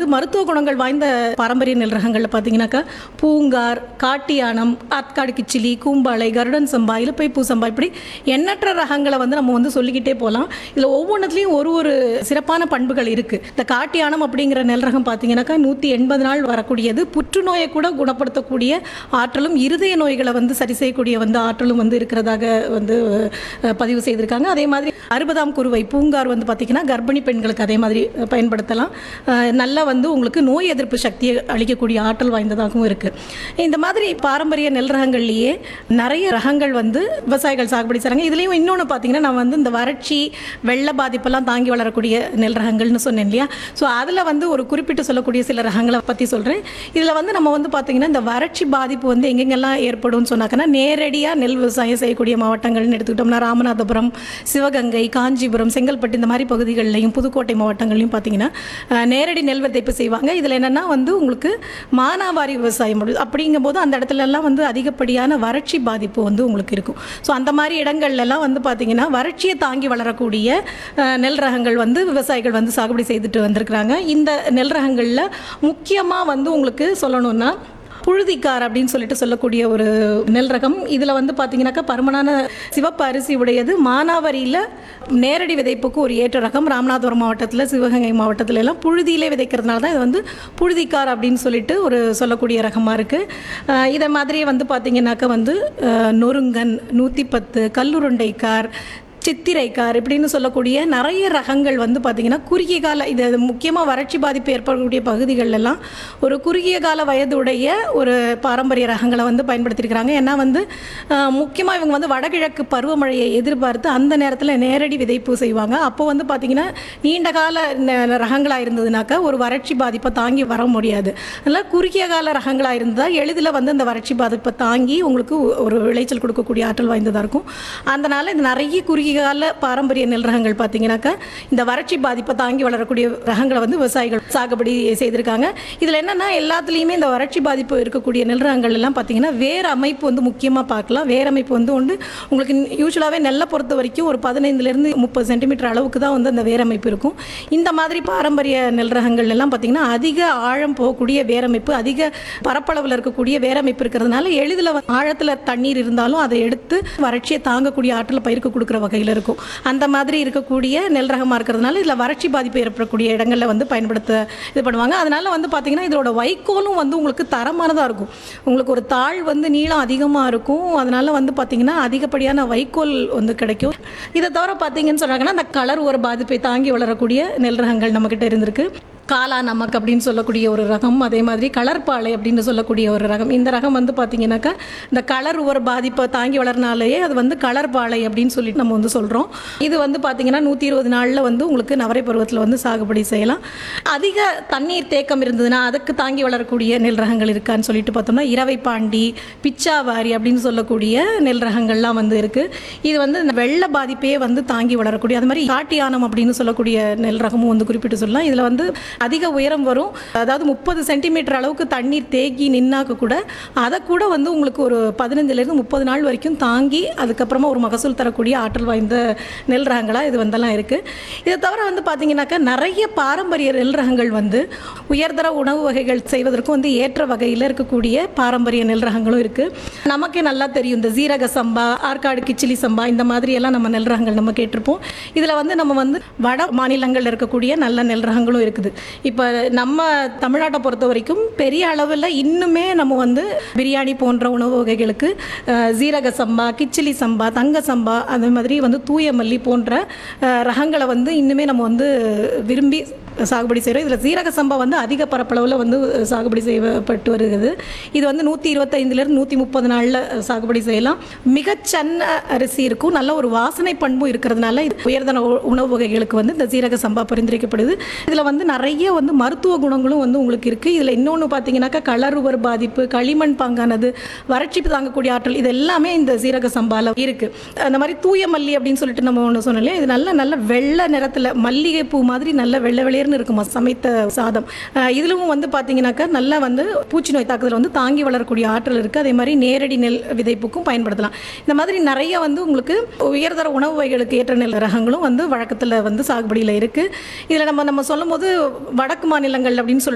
மருத்துவ குணங்கள் வாய்ந்த பாரம்பரிய நெல் ரகங்களில் பார்த்தீங்கன்னாக்கா பூங்கார் காட்டியானம் ஆற்காடு கிச்சிலி கூம்பாளை கருடன் சம்பா இலுப்பை பூ சம்பா இப்படி எண்ணற்ற ரகங்களை வந்து நம்ம வந்து சொல்லிக்கிட்டே போகலாம் இதில் ஒவ்வொன்றத்துலேயும் ஒரு ஒரு சிறப்பான பண்புகள் இருக்குது இந்த காட்டியானம் அப்படிங்கிற நெல் ரகம் பார்த்தீங்கன்னாக்கா நூற்றி எண்பது நாள் வரக்கூடியது புற்றுநோயை கூட குணப்படுத்தக்கூடிய ஆற்றலும் இருதய நோய்களை வந்து சரி செய்யக்கூடிய வந்து ஆற்றலும் வந்து இருக்கிறதாக வந்து அஹ், பதிவு செய்திருக்காங்க அதே மாதிரி அறுபதாம் குருவை பூங்கார் வந்து பார்த்திங்கன்னா கர்ப்பிணி பெண்களுக்கு அதே மாதிரி அஹ், பயன்படுத்தலாம் அஹ், நல்லா வந்து உங்களுக்கு நோய் எதிர்ப்பு சக்தியை அளிக்கக்கூடிய ஆற்றல் வாய்ந்ததாகவும் இருக்குது இந்த மாதிரி பாரம்பரிய நெல் ரகங்கள்லேயே நிறைய ரகங்கள் வந்து விவசாயிகள் சாகுபடி செய்கிறாங்க இதுலேயும் இன்னொன்று பார்த்தீங்கன்னா நான் வந்து இந்த வறட்சி வெள்ள பாதிப்பெல்லாம் தாங்கி வளரக்கூடிய நெல் ரகங்கள்னு சொன்னேன் இல்லையா ஸோ அதில் வந்து ஒரு குறிப்பிட்டு சொல்லக்கூடிய சில ரகங்களை பற்றி சொல்கிறேன் இதில் வந்து நம்ம வந்து பார்த்திங்கன்னா இந்த வறட்சி பாதிப்பு வந்து எங்கெங்கெல்லாம் ஏற்படும்னு சொன்னாக்கன்னா நேரடியாக நெல் விவசாயம் செய்யக்கூடிய மாவட்டங்கள்னு எடுத்துக்கிட்டோம்னா ராமநாதபுரம் சிவகங்கை காஞ்சிபுரம் செங்கல்பட்டு இந்த மாதிரி பகுதிகளிலையும் புதுக்கோட்டை மாவட்டங்கள்லையும் பார்த்தீங்கன்னா அஹ், நேரடி நெல் விதைப்பு செய்வாங்க இதில் என்னென்னா வந்து உங்களுக்கு மானாவாரி விவசாயம் முடி- அப்படிங்கும்போது அந்த இடத்துல எல்லாம் வந்து அதிகப்படியான வறட்சி பாதிப்பு வந்து உங்களுக்கு இருக்கும் ஸோ அந்த மாதிரி இடங்கள்ல எல்லாம் வந்து பார்த்தீங்கன்னா வறட்சியை தாங்கி வளரக்கூடிய அஹ், நெல் ரகங்கள் வந்து விவசாயிகள் வந்து சாகுபடி செய்துட்டு வந்திருக்கிறாங்க இந்த நெல் ரகங்களில் முக்கியமாக வந்து உங்களுக்கு சொல்லணும்னா புழுதிக்கார் அப்படின்னு சொல்லிட்டு சொல்லக்கூடிய ஒரு நெல் ரகம் இதில் வந்து பார்த்தீங்கன்னாக்கா பருமனான சிவப்பு அரிசி உடையது மானாவரியில் நேரடி விதைப்புக்கு ஒரு ஏற்ற ரகம் ராமநாதபுரம் மாவட்டத்தில் சிவகங்கை மாவட்டத்துல எல்லாம் புழுதியிலே விதைக்கிறதுனால தான் இது வந்து புழுதிக்கார் அப்படின்னு சொல்லிட்டு ஒரு சொல்லக்கூடிய ரகமாக இருக்குது இதை மாதிரியே வந்து பார்த்தீங்கன்னாக்கா வந்து அஹ், நொறுங்கன் நூற்றி பத்து கல்லுருண்டைக்கார் சித்திரைக்கார் இப்படின்னு சொல்லக்கூடிய நிறைய ரகங்கள் வந்து பார்த்திங்கன்னா குறுகிய கால இது முக்கியமாக வறட்சி பாதிப்பு ஏற்படக்கூடிய பகுதிகள் எல்லாம் ஒரு குறுகிய கால வயதுடைய ஒரு பாரம்பரிய ரகங்களை வந்து பயன்படுத்தியிருக்கிறாங்க ஏன்னா வந்து முக்கியமாக இவங்க வந்து வடகிழக்கு பருவமழையை எதிர்பார்த்து அந்த நேரத்தில் நேரடி விதைப்பு செய்வாங்க அப்போ வந்து பார்த்திங்கன்னா நீண்ட கால ரகங்களாக இருந்ததுனாக்கா ஒரு வறட்சி பாதிப்பை தாங்கி வர முடியாது அதனால் குறுகிய கால ரகங்களாக இருந்தால் எளிதில் வந்து அந்த வறட்சி பாதிப்பை தாங்கி உங்களுக்கு ஒரு விளைச்சல் கொடுக்கக்கூடிய ஆற்றல் வாய்ந்ததாக இருக்கும் அதனால் இந்த நிறைய குறுகிய கால பாரம்பரிய நெல் ரகங்கள் பார்த்தீங்கன்னாக்கா இந்த வறட்சி பாதிப்பை தாங்கி வளரக்கூடிய ரகங்களை வந்து விவசாயிகள் சாகுபடி செய்திருக்காங்க இதில் என்னென்னா எல்லாத்துலேயுமே இந்த வறட்சி பாதிப்பு இருக்கக்கூடிய நெல் ரகங்கள் எல்லாம் பார்த்தீங்கன்னா வேர் அமைப்பு வந்து முக்கியமாக பார்க்கலாம் வேர் அமைப்பு வந்து ஒன்று உங்களுக்கு யூஸ்வலாகவே நெல்லை பொறுத்த வரைக்கும் ஒரு பதினைந்துலேருந்து முப்பது சென்டிமீட்டர் அளவுக்கு தான் வந்து அந்த வேர் அமைப்பு இருக்கும் இந்த மாதிரி பாரம்பரிய நெல் ரகங்கள் எல்லாம் பார்த்தீங்கன்னா அதிக ஆழம் போகக்கூடிய வேரமைப்பு அதிக பரப்பளவில் இருக்கக்கூடிய வேரமைப்பு இருக்கிறதுனால எளிதில் வந்து ஆழத்தில் தண்ணீர் இருந்தாலும் அதை எடுத்து வறட்சியை தாங்கக்கூடிய ஆற்றல் பயிருக்கு கொடுக்குற வகையில் இருக்கும் அந்த மாதிரி இருக்கக்கூடிய நெல் ரகமாக இருக்கிறதுனால இதில் வறட்சி பாதிப்பு ஏற்படக்கூடிய இடங்களில் வந்து பயன்படுத்த இது பண்ணுவாங்க அதனால வந்து பார்த்தீங்கன்னா இதோட வைக்கோலும் வந்து உங்களுக்கு தரமானதாக இருக்கும் உங்களுக்கு ஒரு தாழ் வந்து நீளம் அதிகமாக இருக்கும் அதனால வந்து பார்த்தீங்கன்னா அதிகப்படியான வைக்கோல் வந்து கிடைக்கும் இதை தவிர பார்த்தீங்கன்னு சொன்னாங்கன்னா அந்த கலர் ஒரு பாதிப்பை தாங்கி வளரக்கூடிய நெல் ரகங்கள் நம்மக்கிட்ட இருந்திருக்கு காலா நமக் அப்படின்னு சொல்லக்கூடிய ஒரு ரகம் அதே மாதிரி கலர்பாலை அப்படின்னு சொல்லக்கூடிய ஒரு ரகம் இந்த ரகம் வந்து பார்த்தீங்கன்னாக்கா இந்த கலர் ஒரு பாதிப்பை தாங்கி வளர்னாலேயே அது வந்து கலர்பாலை அப்படின்னு சொல்லிட்டு நம்ம வந்து சொல்கிறோம் இது வந்து பார்த்தீங்கன்னா நூற்றி இருபது நாளில் வந்து உங்களுக்கு நவரை பருவத்தில் வந்து சாகுபடி செய்யலாம் அதிக தண்ணீர் தேக்கம் இருந்ததுன்னா அதுக்கு தாங்கி வளரக்கூடிய நெல் ரகங்கள் இருக்கான்னு சொல்லிட்டு பார்த்தோம்னா இரவை பாண்டி பிச்சாவாரி அப்படின்னு சொல்லக்கூடிய நெல் ரகங்கள்லாம் வந்து இருக்குது இது வந்து இந்த வெள்ள பாதிப்பையே வந்து தாங்கி வளரக்கூடிய அது மாதிரி காட்டியானம் அப்படின்னு சொல்லக்கூடிய நெல் ரகமும் வந்து குறிப்பிட்டு சொல்லலாம் இதில் வந்து அதிக உயரம் வரும் அதாவது முப்பது சென்டிமீட்டர் அளவுக்கு தண்ணீர் தேக்கி நின்னாக்க கூட அதை கூட வந்து உங்களுக்கு ஒரு பதினஞ்சுலேருந்து முப்பது நாள் வரைக்கும் தாங்கி அதுக்கப்புறமா ஒரு மகசூல் தரக்கூடிய ஆற்றல் வாய்ந்த நெல் ரகங்களாக இது வந்தெல்லாம் இருக்குது இதை தவிர வந்து பார்த்தீங்கன்னாக்கா நிறைய பாரம்பரிய நெல் ரகங்கள் வந்து உயர்தர உணவு வகைகள் செய்வதற்கும் வந்து ஏற்ற வகையில் இருக்கக்கூடிய பாரம்பரிய நெல் ரகங்களும் இருக்குது நமக்கே நல்லா தெரியும் இந்த ஜீரக சம்பா ஆற்காடு கிச்சிலி சம்பா இந்த மாதிரி எல்லாம் நம்ம நெல் ரகங்கள் நம்ம கேட்டிருப்போம் இதில் வந்து நம்ம வந்து வட மாநிலங்களில் இருக்கக்கூடிய நல்ல நெல் ரகங்களும் இருக்குது இப்போ நம்ம தமிழ்நாட்டை பொறுத்த வரைக்கும் பெரிய அளவில் இன்னுமே நம்ம வந்து பிரியாணி போன்ற உணவு வகைகளுக்கு அஹ், ஜீரக சம்பா கிச்சிலி சம்பா தங்க சம்பா அதே மாதிரி வந்து தூய மல்லி போன்ற அஹ், ரகங்களை வந்து இன்னுமே நம்ம வந்து விரும்பி சாகுபடி செய்கிறோம் இதில் சீரக சம்பா வந்து அதிக பரப்பளவில் வந்து சாகுபடி செய்யப்பட்டு வருகிறது இது வந்து நூற்றி இருபத்தைந்துலேருந்து நூற்றி முப்பது நாளில் சாகுபடி செய்யலாம் மிகச்சன்ன அரிசி இருக்கும் நல்ல ஒரு வாசனை பண்பும் இருக்கிறதுனால இது உயர்தன உ- உணவு வகைகளுக்கு வந்து இந்த சீரக சம்பா பரிந்துரைக்கப்படுது இதில் வந்து நிறைய வந்து மருத்துவ குணங்களும் வந்து உங்களுக்கு இருக்குது இதில் இன்னொன்று பார்த்தீங்கன்னாக்கா கலருவர் பாதிப்பு களிமண் பாங்கானது வறட்சி தாங்கக்கூடிய ஆற்றல் இது எல்லாமே இந்த சீரக சம்பால இருக்குது அந்த மாதிரி தூய மல்லி அப்படின்னு சொல்லிட்டு நம்ம ஒன்று சொன்னோம் இல்லையா இது நல்ல நல்ல வெள்ளை நிறத்தில் மல்லிகை பூ மாதிரி நல்ல வெள்ளை வெளியேர்னு இருக்குமா சமைத்த சாதம் அஹ் இதுலவும் வந்து பார்த்தீங்கன்னாக்கா நல்லா வந்து பூச்சி நோய் தாக்குதல் வந்து தாங்கி வளரக்கூடிய ஆற்றல் இருக்குது அதே மாதிரி நேரடி நெல் விதைப்புக்கும் பயன்படுத்தலாம் இந்த மாதிரி நிறைய வந்து உங்களுக்கு உயர்தர உணவு வகைகளுக்கு ஏற்ற நெல் ரகங்களும் வந்து வழக்கத்தில் வந்து சாகுபடியில் இருக்குது இதில் நம்ம நம்ம சொல்லும்போது வடக்கு மாநிலங்கள் அப்படின்னு சொல்லிட்டு